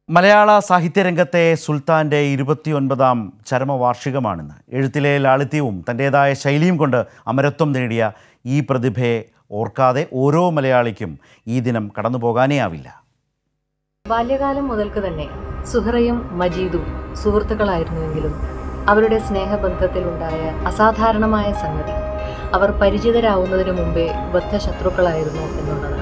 മലയാള സാഹിത്യരംഗത്തെ സുൽത്താൻ്റെ ഇരുപത്തിയൊൻപതാം ചരമവാർഷികമാണിന്ന് എഴുത്തിലെ ലാളിത്യവും തൻ്റേതായ ശൈലിയും കൊണ്ട് അമരത്വം നേടിയ ഈ പ്രതിഭയെ ഓർക്കാതെ ഓരോ മലയാളിക്കും ഈ ദിനം കടന്നു പോകാനേ ആവില്ല ബാല്യകാലം മുതൽക്ക് തന്നെ സുഹറയും മജീദും സുഹൃത്തുക്കളായിരുന്നുവെങ്കിലും അവരുടെ സ്നേഹബന്ധത്തിലുണ്ടായ അസാധാരണമായ സംഗതി അവർ പരിചിതരാവുന്നതിനു മുമ്പേ ബദ്ധശത്രുക്കളായിരുന്നു എന്നുള്ളതാണ്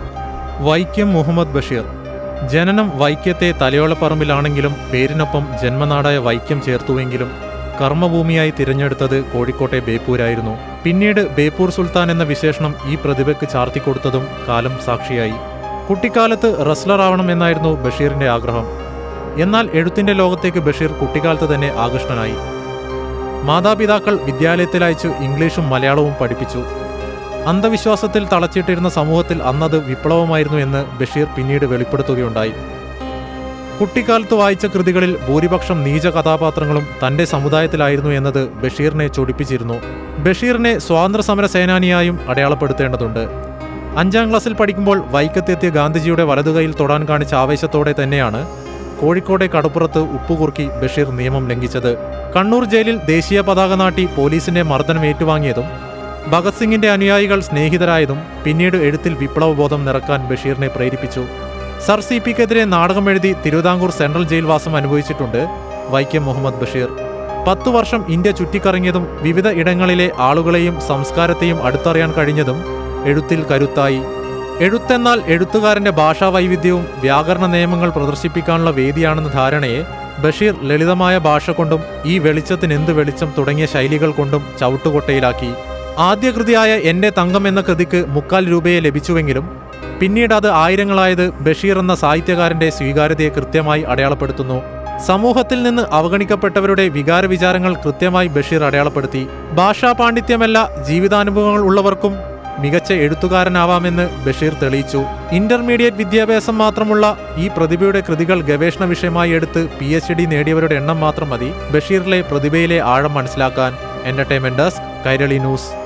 വൈക്കം മുഹമ്മദ് ബഷീർ ജനനം വൈക്കത്തെ തലയോളപ്പറമ്പിലാണെങ്കിലും പേരിനൊപ്പം ജന്മനാടായ വൈക്കം ചേർത്തുവെങ്കിലും കർമ്മഭൂമിയായി തിരഞ്ഞെടുത്തത് കോഴിക്കോട്ടെ ബേപ്പൂരായിരുന്നു പിന്നീട് ബേപ്പൂർ സുൽത്താൻ എന്ന വിശേഷണം ഈ പ്രതിഭയ്ക്ക് ചാർത്തിക്കൊടുത്തതും കാലം സാക്ഷിയായി കുട്ടിക്കാലത്ത് റെസ്ലർ ആവണം എന്നായിരുന്നു ബഷീറിന്റെ ആഗ്രഹം എന്നാൽ എഴുത്തിന്റെ ലോകത്തേക്ക് ബഷീർ കുട്ടിക്കാലത്ത് തന്നെ ആകൃഷ്ടനായി മാതാപിതാക്കൾ വിദ്യാലയത്തിൽ അയച്ചു ഇംഗ്ലീഷും മലയാളവും പഠിപ്പിച്ചു അന്ധവിശ്വാസത്തിൽ തളച്ചിട്ടിരുന്ന സമൂഹത്തിൽ അന്നത് വിപ്ലവമായിരുന്നു എന്ന് ബഷീർ പിന്നീട് വെളിപ്പെടുത്തുകയുണ്ടായി കുട്ടിക്കാലത്ത് വായിച്ച കൃതികളിൽ ഭൂരിപക്ഷം നീച കഥാപാത്രങ്ങളും തന്റെ സമുദായത്തിലായിരുന്നു എന്നത് ബഷീറിനെ ചൊടിപ്പിച്ചിരുന്നു ബഷീറിനെ സ്വാതന്ത്ര്യ സമര സേനാനിയായും അടയാളപ്പെടുത്തേണ്ടതുണ്ട് അഞ്ചാം ക്ലാസ്സിൽ പഠിക്കുമ്പോൾ വൈക്കത്തെത്തിയ ഗാന്ധിജിയുടെ വലതുകൈയിൽ തൊടാൻ കാണിച്ച ആവേശത്തോടെ തന്നെയാണ് കോഴിക്കോട്ടെ കടപ്പുറത്ത് ഉപ്പുകുറുക്കി ബഷീർ നിയമം ലംഘിച്ചത് കണ്ണൂർ ജയിലിൽ ദേശീയ പതാക നാട്ടി പോലീസിന്റെ മർദ്ദനം ഏറ്റുവാങ്ങിയതും ഭഗത് സിംഗിന്റെ അനുയായികൾ സ്നേഹിതരായതും പിന്നീട് എഴുത്തിൽ വിപ്ലവബോധം നിറക്കാൻ ബഷീറിനെ പ്രേരിപ്പിച്ചു സർ സി പിക്കെതിരെ നാടകം എഴുതി തിരുവിതാംകൂർ സെൻട്രൽ ജയിൽ വാസം അനുഭവിച്ചിട്ടുണ്ട് വൈക്കം മുഹമ്മദ് ബഷീർ പത്തു വർഷം ഇന്ത്യ ചുറ്റിക്കറങ്ങിയതും വിവിധ ഇടങ്ങളിലെ ആളുകളെയും സംസ്കാരത്തെയും അടുത്തറിയാൻ കഴിഞ്ഞതും എഴുത്തിൽ കരുത്തായി എഴുത്തെന്നാൽ എഴുത്തുകാരന്റെ ഭാഷാ വൈവിധ്യവും വ്യാകരണ നിയമങ്ങൾ പ്രദർശിപ്പിക്കാനുള്ള വേദിയാണെന്ന ധാരണയെ ബഷീർ ലളിതമായ ഭാഷ കൊണ്ടും ഈ വെളിച്ചത്തിന് എന്ത് വെളിച്ചം തുടങ്ങിയ ശൈലികൾ കൊണ്ടും ചവിട്ടുകൊട്ടയിലാക്കി ആദ്യ കൃതിയായ എന്റെ തങ്കം എന്ന കൃതിക്ക് മുക്കാൽ രൂപയെ ലഭിച്ചുവെങ്കിലും പിന്നീട് അത് ആയിരങ്ങളായത് ബഷീർ എന്ന സാഹിത്യകാരന്റെ സ്വീകാര്യതയെ കൃത്യമായി അടയാളപ്പെടുത്തുന്നു സമൂഹത്തിൽ നിന്ന് അവഗണിക്കപ്പെട്ടവരുടെ വികാര വിചാരങ്ങൾ കൃത്യമായി ബഷീർ അടയാളപ്പെടുത്തി ഭാഷാ പാണ്ഡിത്യമല്ല ജീവിതാനുഭവങ്ങൾ ഉള്ളവർക്കും മികച്ച എഴുത്തുകാരനാവാമെന്ന് ബഷീർ തെളിയിച്ചു ഇന്റർമീഡിയറ്റ് വിദ്യാഭ്യാസം മാത്രമുള്ള ഈ പ്രതിഭയുടെ കൃതികൾ ഗവേഷണ വിഷയമായി എടുത്ത് പി എച്ച് ഡി നേടിയവരുടെ എണ്ണം മാത്രം മതി ബഷീറിലെ പ്രതിഭയിലെ ആഴം മനസ്സിലാക്കാൻ എന്റർടൈൻമെന്റ് ഡെസ്ക് കൈരളി ന്യൂസ്